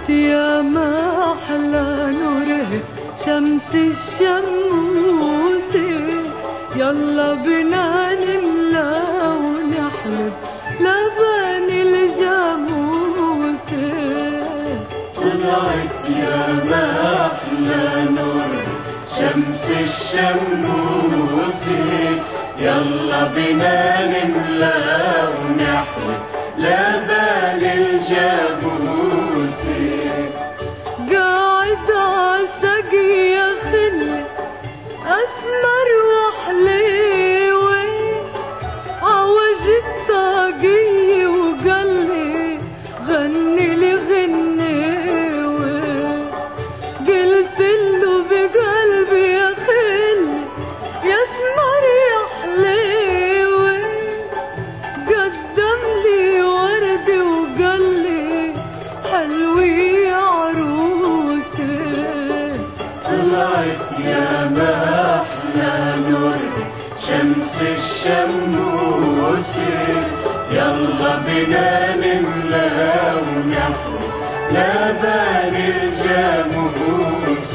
يا ما أحلى نوره شمس الشموس يلا بنا نملى ونحلب لبن الجاموس طلعت يا ما أحلى نور شمس الشموس يلا بنا نملى ونحلب لبن الجاموس قاعد عالسقي يا خلي أسمر وحليوي عوج الطاقية وقالي غني لي غنيوي قلت له بقلبي يا خلي يا اسمر يا حليوي قدم لي ورد وقال لي حلوي يا عروسي طلعت يا ما أحلى نور شمس الشموس يلا بنا نملى ونحلب لبن الجاموس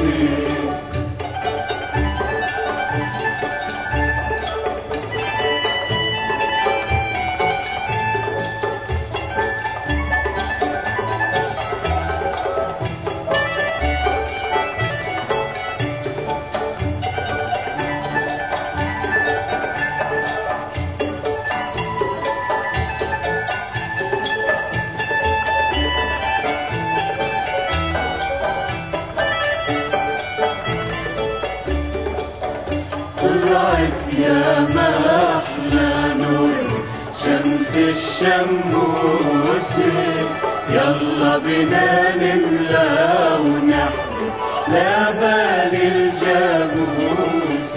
طلعت يا ما أحلى نور شمس الشموس يلا بنا نملى ونحلب لبن الجاموس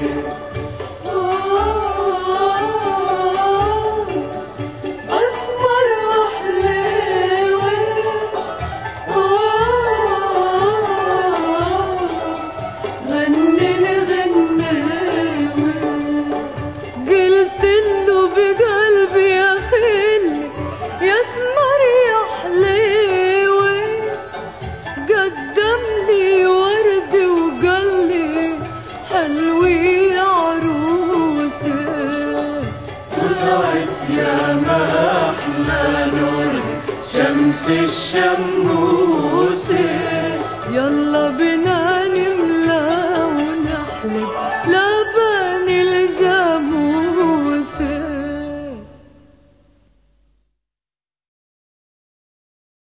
أسمر وحليوي غني لي غنيوي قلت له بقلبي يا خلي يا اسمر يا حليوي قدم لي ورد وقال لي حلوي يا عروسي طلعت يا ما أحلى نور شمس الشموس يلا بنا نملى ونحلب لبن